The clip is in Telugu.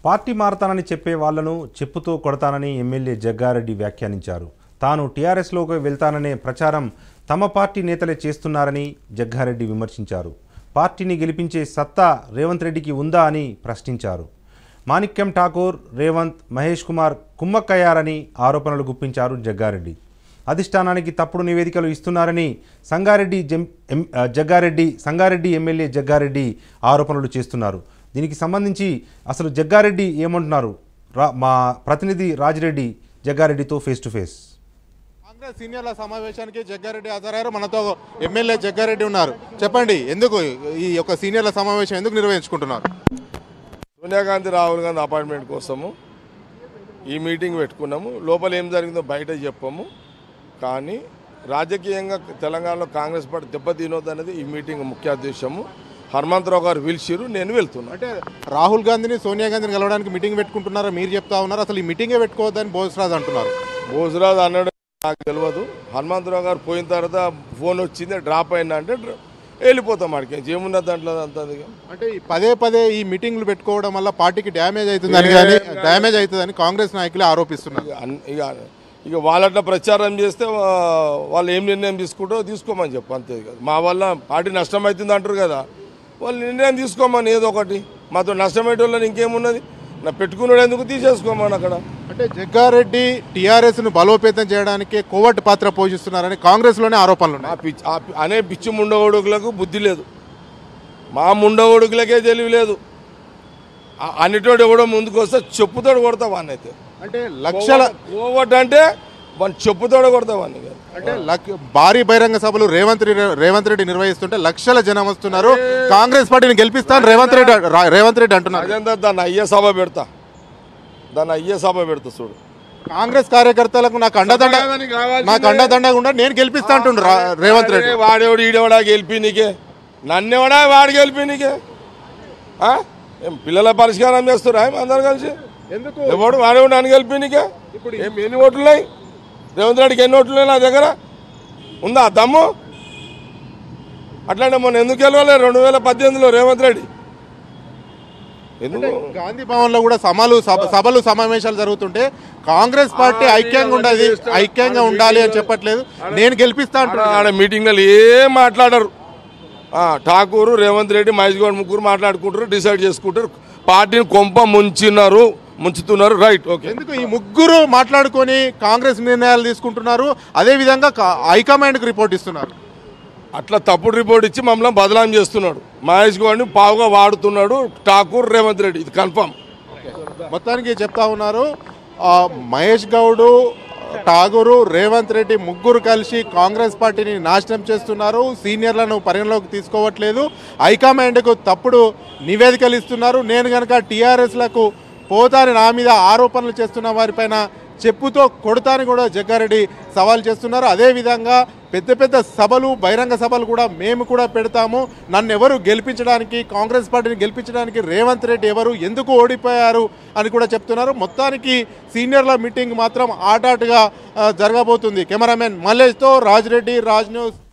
పార్టీ మారతానని చెప్పే వాళ్లను చెప్పుతో కొడతానని ఎమ్మెల్యే జగ్గారెడ్డి వ్యాఖ్యానించారు తాను టీఆర్ఎస్లోకి వెళ్తాననే ప్రచారం తమ పార్టీ నేతలే చేస్తున్నారని జగ్గారెడ్డి విమర్శించారు పార్టీని గెలిపించే సత్తా రేవంత్ రెడ్డికి ఉందా అని ప్రశ్నించారు మాణిక్యం ఠాకూర్ రేవంత్ మహేష్ కుమార్ కుమ్మక్కయ్యారని ఆరోపణలు గుప్పించారు జగ్గారెడ్డి అధిష్టానానికి తప్పుడు నివేదికలు ఇస్తున్నారని సంగారెడ్డి జం- ఎం- ఆ, జగ్గారెడ్డి సంగారెడ్డి ఎమ్మెల్యే జగ్గారెడ్డి ఆరోపణలు చేస్తున్నారు దీనికి సంబంధించి అసలు జగ్గారెడ్డి ఏమంటున్నారు రా మా ప్రతినిధి రాజిరెడ్డి జగ్గారెడ్డితో ఫేస్ టు ఫేస్ కాంగ్రెస్ సీనియర్ల సమావేశానికి జగ్గారెడ్డి హాజరయ్యారు మనతో ఎమ్మెల్యే జగ్గారెడ్డి ఉన్నారు చెప్పండి ఎందుకు ఈ యొక్క సీనియర్ల సమావేశం ఎందుకు నిర్వహించుకుంటున్నారు సోనియా గాంధీ రాహుల్ గాంధీ అపాయింట్మెంట్ కోసము ఈ మీటింగ్ పెట్టుకున్నాము లోపల ఏం జరిగిందో బయట చెప్పము కానీ రాజకీయంగా తెలంగాణలో కాంగ్రెస్ పార్టీ దెబ్బతినొద్దు అనేది ఈ మీటింగ్ ముఖ్య ఉద్దేశము హనుమంతరావు గారు పిలిచిరు నేను వెళ్తున్నా అంటే రాహుల్ గాంధీని సోనియా గాంధీని కలవడానికి మీటింగ్ పెట్టుకుంటున్నారా మీరు చెప్తా ఉన్నారు అసలు ఈ మీటింగే పెట్టుకోవద్దని బోసరాజ్ అంటున్నారు భోజరాజు అన్నాడు నాకు తెలియదు హనుమంతరావు గారు పోయిన తర్వాత ఫోన్ వచ్చింది డ్రాప్ అయిందా అంటే డ్ర- వెళ్ళిపోతాం అడిగి ఏమున్నా దాంట్లో అంతా అంటే ఈ పదే పదే ఈ మీటింగ్లు పెట్టుకోవడం వల్ల పార్టీకి డ్యామేజ్ అవుతుందని కానీ డ్యామేజ్ అవుతుందని కాంగ్రెస్ నాయకులే ఆరోపిస్తున్నారు ఇక అన్- ఇక ఇక వాళ్ళట్లా ప్రచారం చేస్తే వా- వాళ్ళు ఏం నిర్ణయం తీసుకుంటారో తీసుకోమని చెప్పు అంతే కదా మా వల్ల పార్టీ నష్టం అవుతుంది అంటారు కదా వాళ్ళు నిర్ణయం తీసుకోమని ఏదో ఒకటి మాతో నష్టమయ్యే వాళ్ళని ఇంకేమున్నది నా పెట్టుకున్నాడు ఎందుకు తీసేసుకోమని అక్కడ అంటే జగ్గారెడ్డి టీఆర్ఎస్ ను బలోపేతం చేయడానికి కోవట్ పాత్ర పోషిస్తున్నారని కాంగ్రెస్ లోనే ఆరోపణలు ఉన్నాయి ఆ పిచ్చి ఆ పి- అనే పిచ్చి ముండగొడుకులకు బుద్ధి లేదు మా ముండగొడుకులకే తెలివి లేదు ఆ- అన్నిటోడు ఎవడో ముందుకు వస్తే చెప్పుతోడు కొడతా వాడిని అయితే అంటే లక్షల కోవట్ అంటే వాడిని చెప్పుతోడు కొడతా వాడిని కాదు. అంటే లక్- భారీ బహిరంగ సభలు రేవంత్ రెడ్డి రేవంత్ రెడ్డి నిర్వహిస్తుంటే లక్షల జనం వస్తున్నారు కాంగ్రెస్ పార్టీని గెలిపిస్తాను రేవంత్ రెడ్డి రా- రేవంత్ రెడ్డి అంటున్నారు అదంతా దాన్ని అయ్యే సభ పెడతా దాన్ని అయ్యే సభ పెడతా చూడు కాంగ్రెస్ కార్యకర్తలకు నాకు అండదండ సభ కావాల్సిందే. నాకు అండదండగా ఉండ నేను గెలిపిస్తా అంటుండు రా- రేవంత్ రెడ్డి అరే వాడేవాడు ఈడేవాడా గెలిపి నీకే నన్నెవడా వాడు గెలిపి నీకే ఆ? ఏం పిల్లల పరిష్కారం చేస్తురా ఏం అందరు కలిసి ఎందుకు ఎవడు వాడేవాడు నన్ను గెలిపి నీకే ఇప్పుడు ఏం ఎన్ని ఓట్లు ఉన్నాయి రేవంత్ రెడ్డికి ఎన్ని ఓట్లు ఉన్నాయి నా దగ్గర ఉందా దమ్ము అట్లాంటి మొన్న ఎందుకు గెలవలే రెండు వేల పద్దెనిమిదిలో రేవంత్ రెడ్డి ఎందుకు గాంధీ భవన్ లో కూడా సభలు సభ- సభలు సమావేశాలు జరుగుతుంటే కాంగ్రెస్ పార్టీ ఐక్యంగా ఉండదు ఐక్యంగా ఉండాలి అని చెప్పట్లేదు నేను గెలిపిస్తా ఆడ- అంటున్నాను ఆడ మీటింగ్లలో ఏం మాట్లాడరు ఆ, ఠాకూరు రేవంత్ రెడ్డి మహేష్ గౌడ్ ముగ్గురు మాట్లాడుకుంటారు డిసైడ్ చేసుకుంటారు పార్టీని కొంప ముంచినారు ముంచుతున్నారు రైట్ ఓకే ఎందుకు ఈ ముగ్గురు మాట్లాడుకొని కాంగ్రెస్ నిర్ణయాలు తీసుకుంటున్నారు అదే విధంగా కా- హైకమాండ్ కు రిపోర్ట్ ఇస్తున్నారు అట్లా తప్పుడు రిపోర్ట్ ఇచ్చి మమ్మల్ని బదలాం చేస్తున్నాడు మహేష్ గౌడ్ని పావుగా వాడుతున్నాడు ఠాకూర్ రేవంత్ రెడ్డి ఇది కన్ఫర్మ్ మొత్తానికి చెప్తా ఉన్నారు ఆ, మహేష్ గౌడు ఠాగూరు రేవంత్ రెడ్డి ముగ్గురు కలిసి కాంగ్రెస్ పార్టీని నాశనం చేస్తున్నారు సీనియర్లను పరిగణలోకి తీసుకోవట్లేదు హైకమాండ్కు తప్పుడు నివేదికలు ఇస్తున్నారు నేను కనుక టీఆర్ఎస్లకు పోతాని నా మీద ఆరోపణలు చేస్తున్న వారిపైన చెప్పుతో కొడతాని కూడా జగ్గారెడ్డి సవాల్ చేస్తున్నారు అదేవిధంగా పెద్ద పెద్ద సభలు బహిరంగ సభలు కూడా మేము కూడా పెడతాము నన్ను ఎవరు గెలిపించడానికి కాంగ్రెస్ పార్టీని గెలిపించడానికి రేవంత్ రెడ్డి ఎవరు ఎందుకు ఓడిపోయారు అని కూడా చెప్తున్నారు మొత్తానికి సీనియర్ల మీటింగ్ మాత్రం ఆటాటుగా ఆ, జరగబోతుంది కెమెరామెన్ మల్లేష్తో రాజ్ రెడ్డి రాజ్ న్యూస్